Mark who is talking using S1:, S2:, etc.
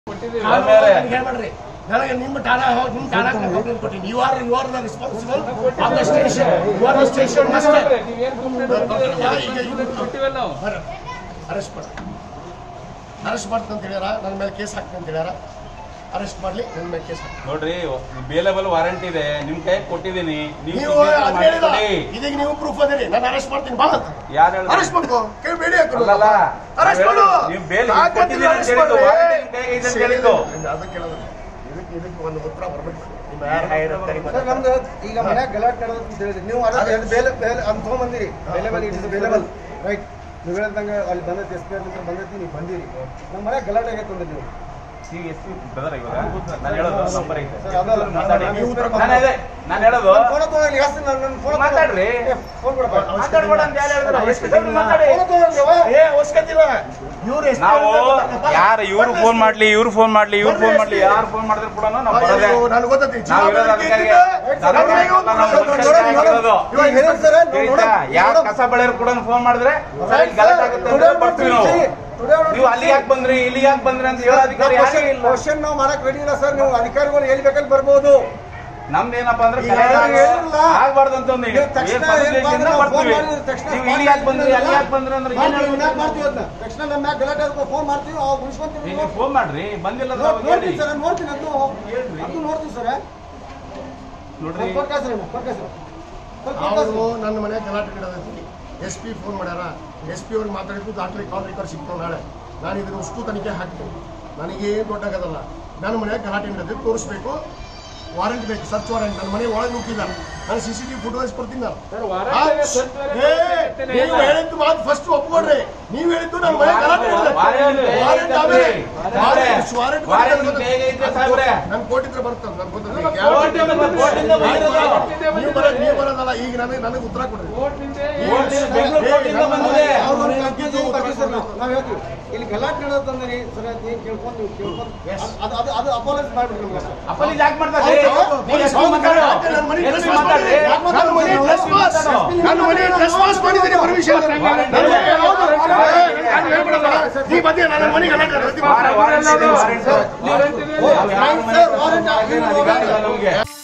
S1: ಕೊಟ್ಟಿದ್ದೀವಿ
S2: ನಾನು
S1: ಆಮೇಲೆ
S2: ನನಗೆ ಹೇಳ್ಬೇಡ್ರಿ ನನಗೆ ನಿಮ್ಮ ಠಾಣಾ ಹೋಗಿ ನಿಮ್ಮ ಠಾಣಾ ಕಂಪ್ಲೇಂಟ್ ಕೊಟ್ಟಿನಿ you are you are the responsible of the station you are the station master
S1: ನೀವೇನ್ ಕಂಪ್ಲೇಂಟ್ ಕೊಟ್ಟಿವಲ್ಲ ನಾವು
S2: ಅರೆಸ್ಟ್ ಮಾಡಿ ಅರೆಸ್ಟ್ ಮಾಡ್ತೀನಿ ಅಂತ ಹೇಳ್ಯಾರ ನನ್ನ ಮೇಲೆ ಕೇಸ್ ಹಾಕ್ತೀನಿ ಅಂತ ಹೇಳ್ಯಾರ ಅರೆಸ್ಟ್ ಮಾಡ್ಲಿ ನನ್ನ ಮೇಲೆ ಕೇಸ್ ಹಾಕ್ತೀನಿ
S3: ನೋಡ್ರಿ ಬೇಲೆಬಲ್ ವಾರಂಟ್ ಇದೆ ನಿಮ್ ಕೈ ಕೊಟ್ಟಿದ್ದೀನಿ ನೀವು
S2: ನೀವು ಅದ್ ಹೇಳಿಲ್ಲ ಇದೀಗ ನೀವು ಪ್ರೂಫ್ ಅದಿರಿ ನಾನು ಅರೆಸ್ಟ್ ಮಾಡ್ತೀನಿ ಬಾ ಅಂತ
S3: ಯಾರು ಹೇಳಿದ್ರು?
S2: ಅರೆಸ್ಟ್ ಮಾಡ್ಕೋ ಕೈ ಬೇಡಿ ಹಾಕು
S3: ಅಲ್ಲಲ್ಲ
S2: ಅರೆಸ್ಟ್ ಮಾಡು
S3: ನೀವು ಬೇಲ್
S2: ಯಾಕೆ
S3: ಕೊಟ್ಟಿದ್ದೀನಿ ಅಂತ
S2: arrest
S3: ಹೇಳಿದ್ದು,
S2: ಮಾಡ್ದೆ?
S3: ವಾರಂಟ್ ನಿಮ್ ಕೈಗೆ ಇದೆ ಅಂತ ಹೇಳಿದ್ದು.
S2: ಅದಕ್ಕೆ ಹೇಳೋದು. ಇದಕ್ಕೆ ಇದಕ್ಕೆ ಒಂದು ಉತ್ತರ ಬರ್ಬೇಕು ನಿಮ್ಮ ಯಾರು ಹೈರ್
S4: ಸರ್ ನಮ್ದು ಈಗ ಮನ್ಯಾಗ ಗಲಾಟೆ ನಡೆದ ಅಂತ ಹೇಳಿದ್ರಿ ನೀವು ಅದೇ ಬೇಲೆ ಬೇಲೆ ಅಂತ ತೊಗೊಂಬಂದಿರಿ bailable it is bailable right ನೀವು ಹೇಳ್ದಂಗೆ ಅಲ್ಲಿ ಬಂದೈತಿ ಎಸ್ ಪಿ ಅಂತ ಬಂದೈತಿ ನೀವು ಬಂದಿರಿ ನಮ್ಮ ಮನ್ಯಾಗ ಗಲಾಟೆ ಆಗೈತೆ ಅಂದ್ರೆ ನೀವು
S3: ಈಗ ಎಷ್ಟು brother ಇವಾಗ ನಾನು ಹೇಳೋದು ನಂಬರ್ ಐತೆ
S4: ಸರ್ ಅದಲ್ಲ
S3: ಮಾತಾಡಿ
S4: ನಾನು ಉತ್ತರ
S3: ನಾನು ಅದೇ ನಾನು ಹೇಳೋದು
S4: ಫೋನ್ ತಗೊಂಡು ಜಾಸ್ತಿ ನಾನು ನನ್ನ ಫೋನ್
S3: ಮಾತಾಡ್ರಿ.
S4: ಫೋನ್ ಕೊಡಪ್ಪ
S3: ಮಾತಾಡ್ಬೇಡ ಅಂತ ಯಾರು ಹೇಳಿದ್ರು? ಎಷ್ಟು ಜನ ಮಾತಾಡಿ
S4: ಫೋನ್ ತಗೊಂಡ್ರವ
S2: ಏ ಅವಶ್ಯಕತೆ ಇವ್ರು ಎಷ್ಟು
S3: ನಾವು ಯಾರು ಇವ್ರು ಫೋನ್ ಮಾಡ್ಲಿ ಇವ್ರು ಫೋನ್ ಮಾಡ್ಲಿ ಇವ್ರು ಫೋನ್ ಮಾಡ್ಲಿ ಯಾರು ಫೋನ್ ಮಾಡಿದ್ರು ಕೂಡ ನಾವು ಬರೋದೇ
S2: ನನಗೆ ಗೊತ್ತೈತಿ
S3: ನಾವು ಇರೋದು ಅದಕ್ಕಾಗಿ ನಾವು ಇರೋದು.
S4: ಇವಾಗ ಹೇಳಿದ್ ಸರ್
S3: ತಿಳಿತಾ? ಯಾರ್ ಕಸ ಬೆಳೆಯರು ಕೂಡ ಫೋನ್ ಮಾಡಿದ್ರೆ ಸರ್ ಇಲ್ಲಿ ಗಲಾಟೆ ಆಗುತ್ತೆ ಅಂದ್ರೆ ಬರ್ತೀವಿ ನಾವು ನೀವು ಅಲ್ಲಿ ಯಾಕೆ ಬಂದ್ರಿ ಇಲ್ಲಿ ಯಾಕೆ ಬಂದ್ರಿ ಅಂತ ಹೇಳೋ ಅಧಿಕಾರಿ ಯಾರೇ ಇಲ್ಲ
S4: ಕ್ವಶನ್ ನಾವು ಮಾಡಕ್ ರೆಡಿ ಇಲ್ಲ ಸರ್ ನೀವು ಅಧಿಕಾರಿಗಳು ಎಲ್ಲಿ ಬೇಕಲ್ಲಿ ಬರ್ಬೋದು
S3: ನಮ್ದು ಏನಪ್ಪಾ ಅಂದ್ರೆ
S4: ಈಗ
S3: ಕನ್ನಡ
S4: ಯಾರು ಹೇಳಿಲ್ಲ.
S3: ಆಗ್ಬಾರ್ದು ಅಂತ ಒಂದು
S4: ನೀವು ತಕ್ಷಣ
S3: ಏನ್ public
S4: ಏನ್
S3: ಇಂದ
S4: ಬಂದ್ರೆ
S3: ಬರ್ತೀವಿ
S4: ಫೋನ್ ಮಾಡಿದ್ರೆ ತಕ್ಷಣ
S3: ನೀವು ಇಲ್ಲಿ ಯಾಕೆ ಬಂದ್ರಿ ಅಲ್ಲಿ ಯಾಕೆ ಬಂದ್ರಿ ಅಂದ್ರೆ ಏನ್
S4: ಮಾಡ್ತೀವಿ,
S3: ಹೇಳ್ಬೇಕು?
S4: ಮ್ಯಾಗ್ ಮಾಡ್ತೀವಿ ಅದನ್ನ. ತಕ್ಷಣ ನಮ್ಮ ಮ್ಯಾಗ್ ಗಲಾಟೆ ಆದ್ರೆ ಫೋನ್ ಮಾಡ್ತೀವಿ ಅವಾಗ ಉಳಿಸ್ಕೊಂತೀವಿ
S3: ನೀವು ಫೋನ್ ಮಾಡ್ರಿ ಬಂದಿಲ್ಲ ಅಂದ್ರೆ
S4: ನೋಡ್-
S3: ಅವಾಗ ಹೇಳಿ
S4: ನೋಡ್ತೀನಿ ಸರ್ ನೋಡ್ತೀನಿ ಅದು ಅದು ನೋಡ್ತೀನಿ ಸರ್
S3: ನೋಡ್ರಿ
S4: ಕೊಡ್ಕಾಸ್ ಕೊಡ್ಕಾಸ್
S2: ಅವರು ನನ್ನ ಮನೆ ಗಲಾಟೆ ಗಿಡದೈತಿ ಎಸ್ ಪಿ ಫೋನ್ ಮಾಡ್ಯಾರ ಎಸ್ ಪಿ ಅವ್ರಿಗೆ ಮಾತಾಡಿದ್ದು ದಾಖಲೆ ಕಾಲ್ ರೆಕಾರ್ಡ್ ಸಿಗ್ತಾವ ನಾಳೆ ನಾನು ಇದನ್ನ ಅಷ್ಟು ತನಿಖೆ ಹಾಕ್ತೀನಿ ನನಗೆ ದೊಡ್ಡಾಗದಲ್ಲ ನನ್ನ ಮನೆ ಗಲಾಟೆ ನಡೆದೈತಿ ತೋರಿಸ್ಬೇಕು ವಾರಂಟ್ ಬೇಕು ಸರ್ಚ್ ವಾರಂಟ್ ನನ್ನ ಮನೆ ಒಳಗೆ ನುಗ್ಗಿದ ನಾನು ಸಿ ಸಿ ಟಿವಿ ಫುಟೇಜ್ ಕೊಡ್ತೀನಿ ನಾನು
S1: ಸರ್,
S2: ಆ,
S1: ವಾರಂಟ್ search warrant
S2: ಏ,
S1: ಕೊಟ್ಟಿದ್ದೇನೆ.
S2: ನೀವು ಹೇಳಿದ್ದು ಮಾತು ಫಸ್ಟ್ ಒಪ್ಕೊಡ್ರಿ ನೀವು ಹೇಳಿದ್ದು ನನ್ನ ಮನೆ ಗಲಾಟೆ ನಡೆದೈತಿ.
S3: ವಾರಂಟ್
S2: ವಾರಂಟ್ ಆಮೇಲೆ ವಾರಂಟ್ ವಾರಂಟ್
S3: ವಾರಂಟ್ ನಿಮ್ಗೆ ಹೇಗೆ ಐತೆ ಸಾಹೇಬ್ರೆ?
S2: ನನ್ ಕೋಟಿದ್ರೆ ಬರ್ತದೆ ನನ್ ಗೊತ್ತಿಲ್ಲ
S3: ಕೋರ್ಟಿಂದ ಬಂದು- ಕೋರ್ಟಿಂದ ಬಂದಿರೋದು.
S2: ನೀವು ಬರೋದು ನೀವು ಬರೋದಲ್ಲ ಈಗ ನನಗೆ ನನಗೆ ಉತ್ತರ ಕೊಡ್ರಿ
S1: ಕೋರ್ಟ್ನಿಂದ
S3: ಕೋರ್ಟಿಂದ ಬೆಂಗಳೂರು ಕೋರ್ಟಿಂದ ಬಂದಿದೆ
S4: ಅವ್ರು ನಾವು ಹೇಳ್ತೀವಿ ಇಲ್ಲಿ ಗಲಾಟೆ ನಡೆದಂದ್ರೆ ಸರ್ ಅದ್ ಏನ್ ಕೇಳ್ಕೊಂಡು ನೀವು ಕೇಳ್ಕೊಂಡು ಅದು ಅದು ಅದು ಅಪಾಲೈಸ್ ಮಾಡ್ಬಿಡ್ರಿ ನಮ್ಗೆ ಅಷ್ಟೇ.
S3: ಅಪ್ಪಲ್ಲಿ ಯಾಕೆ ಮಾಡ್ತಾರೆ
S2: ಹೌದು,
S3: ನೀವು ಎಷ್ಟು ಮಾತಾಡೋ?
S2: ನನ್ನ ಮನೆ
S3: ಎಷ್ಟು
S2: trespass
S3: ಮಾತಾಡ್ರಿ?
S2: ಮಾಡಿ- ನನ್ನ ಮನೆ trespass. ನನ್ನ ಮನೆ trespass ಮಾಡಿದ್ದೀನಿ permission. ನನ್ನ ಮನೆ ಹೌದು, ನಾನು ಹೇಳ್ಬಿಡೋದಲ್ಲ. ನೀ ಬಂದಿ ನನ್ನ ಮನೆ ಗಲಾಟೆ ನಡೆದಿ
S3: ವಾರ- ವಾರ-
S2: ಮಾತಾಡು.
S3: ವಾರ- ವಾರ-
S1: ವಾರಂಟ್ ಇದೆ.
S3: ನಾವು ಯಾರು ಮನೆ
S4: ಸರ್, ವಾರಂಟ್
S3: ಅಧಿಕಾರಿ ಇಲ್ಲ ನಮ್ಗೆ